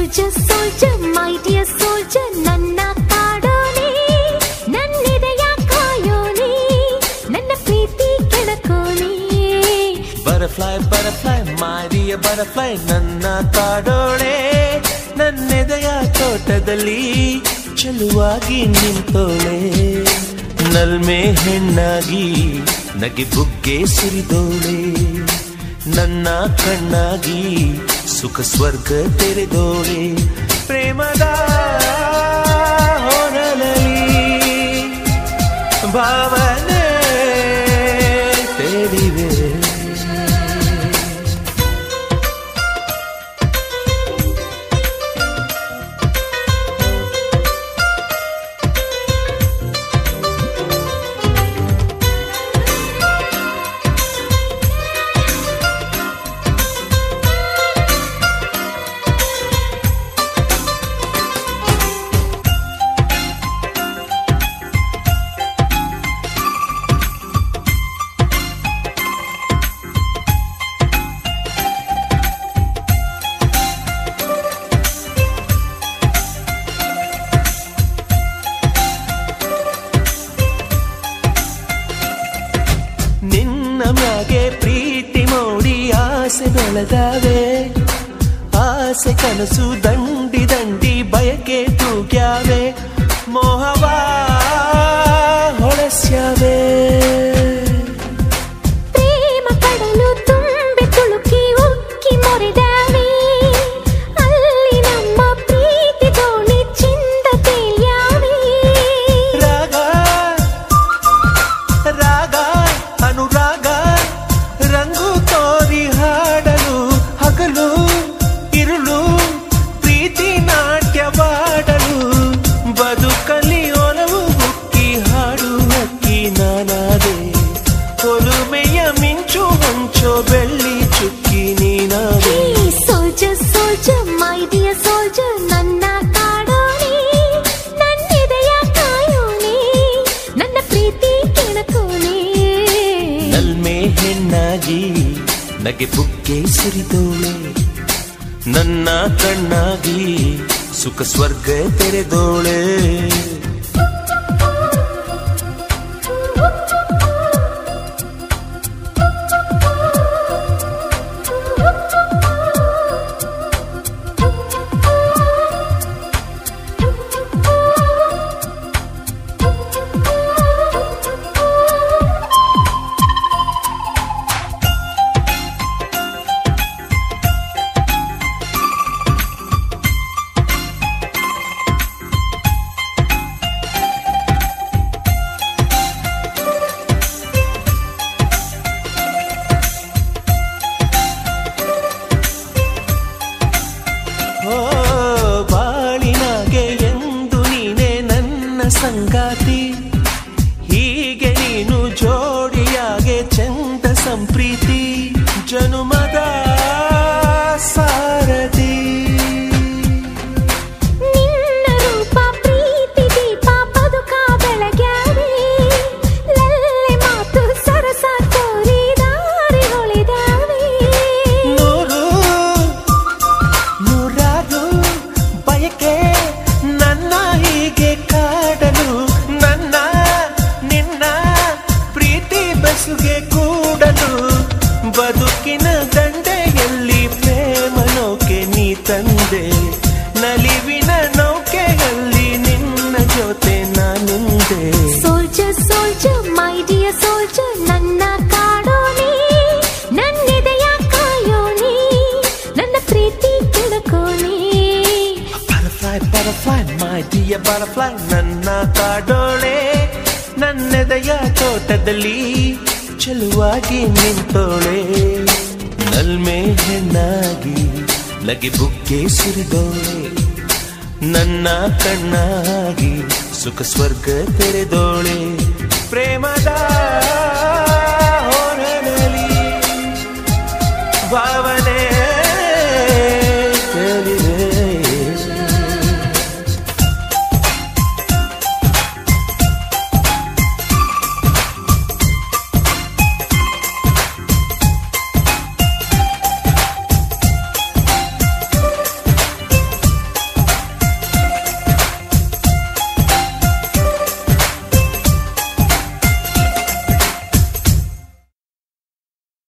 soldier soldier my dear soldier ನನ್ನ ಕಾಡೋನೆ ನನ್ನೆದೆಯ ಕಾಯೋನೆ ನನ್ನ ಪ್ರೀತಿ ಕೆಣಕೋನೆ ಬಟರ್ಫ್ಲೈ ಬಟರ್ಫ್ಲೈ ಮಾರಿಯ ಬಟರ್ಫ್ಲೈ ನನ್ನ ಕಾಡೋಳೆ ನನ್ನೆದೆಯ ತೋಟದಲ್ಲಿ ಚೆಲುವಾಗಿ ನಿಂತೋಳೆ ನಲ್ಮೆ ಹೆಣ್ಣಾಗಿ ನಗೆ ಬುಗ್ಗೆ ಸುರಿದೋಳೆ ನನ್ನ ಕಣ್ಣಾಗಿ ಸುಖ ಸ್ವರ್ಗ ತೆರೆದೋಳೆ ಪ್ರೇಮದ ಹೊರಲಲಿ ಭಾವನೆ ತೇಲಿವೆ ನಿನ್ನ ಮ್ಯಾಗೆ ಪ್ರೀತಿ ಮೋಡಿ ಆಸೆ ಬೆಳೆದಾವೆ ಆಸೆ ಕನಸು ದಂಡಿ ದಂಡಿ ಬಯಕೆ ತೂಗ್ಯಾವೆ ಮೋಹವ ಹೊಳಸ್ಯಾವೆ ಪ್ರೇಮ ಕಡಲು ತುಂಬಿ ತುಳುಕಿ ಉಕ್ಕಿ ಮೊರೆದಾವೆ ಅಲ್ಲಿ ನಮ್ಮ ಪ್ರೀತಿ ದೋಣಿ ಚಿಂದ ತೇಲ್ಯಾವೆ ರಾಗ ರಾಗ ಅನುರಾಗ ರಂಗು ತೋರಿ ಹಾಡಲು ಹಗಲು ಇರುಳು ಪ್ರೀತಿ ನಾಟ್ಯವಾಡಲು ಬದುಕಲಿ ಒಲವು ಹುಕ್ಕಿ ಹಾಡು ಹಕ್ಕಿ ನಾನಾದೆ ಒಲುಮೆಯ ಮಿಂಚು ಹೊಂಚೋ ಬೆಳ್ಳಿ ಚುಕ್ಕಿ ನೀನಾದೆ soldier soldier my dear soldier ನನ್ನ ಕಾಡೋನೆ ನನ್ನೆದೆಯ ಕಾಯೋನೆ ನನ್ನ ಪ್ರೀತಿ ಕೆಣಕೋನೆ ನಲ್ಮೆ ಹೆಣ್ಣಾಗಿ ನಗೆ ಬುಕ್ಕೆ ಸುರಿದೋಳೆ ನನ್ನ ಕಣ್ಣಾಗಿ ಸುಖ ಸ್ವರ್ಗ ತೆರೆದೋಳೆ ಓ ಬಾಳಿನಾಗೆ ಎಂದು ನೀನೆ ನನ್ನ ಸಂಗಾತಿ ಹೀಗೆ ನೀನು ಜೋಡಿಯಾಗೆ ಚಂದ ಸಂಪ್ರೀತಿ ಜನುಮದ ಸಾರಥಿ ನಿನ್ನ ರೂಪ ಪ್ರೀತಿ ದೀಪ ಬದುಕ ಬೆಳಗ್ಯಾವೆ ಲಲ್ಲೆ ಮಾತು ಸರಸ ತೋರಿ ದಾರಿ ಹೊಳೆದಾವೆ ನೂರು ನೂರಾರು ಬಯಕೆ ನನ್ನ ಹೀಗೆ ಕಾಡಲು ನನ್ನ ನಿನ್ನ ಪ್ರೀತಿ ಬಸುಗೆ ಕೂಡಲು ಬದುಕಿನ ದಂಡೆಯಲ್ಲಿ ಪ್ರೇಮ ನೌಕೆ ನೀ ತಂದೆ ನಲಿವಿನ ನೌಕೆಯಲ್ಲಿ ನಿನ್ನ ಜೊತೆ ನಾನಿಂದೆ soldier soldier my dear soldier ನನ್ನ ಕಾಡೋನೆ ನನ್ನೆದೆಯ ಕಾಯೋನೆ ನನ್ನ ಪ್ರೀತಿ ಕೆಣಕೋನೆ butterfly butterfly my dear butterfly ನನ್ನ ಕಾಡೋಳೆ ನನ್ನೆದೆಯ ತೋಟದಲ್ಲಿ ಚೆಲುವಾಗಿ ನಿಂತೋಳೆ ನಲ್ಮೆ ಹೆಣ್ಣಾಗಿ ಲಗೆ ಬುಗ್ಗೆ ಸುರಿದೋಳೆ ನನ್ನ ಕಣ್ಣಾಗಿ ಸುಖ ಸ್ವರ್ಗ ತೆರೆದೋಳೆ ಪ್ರೇಮದ ಹೊರಡಲಿ ಭಾವನೆ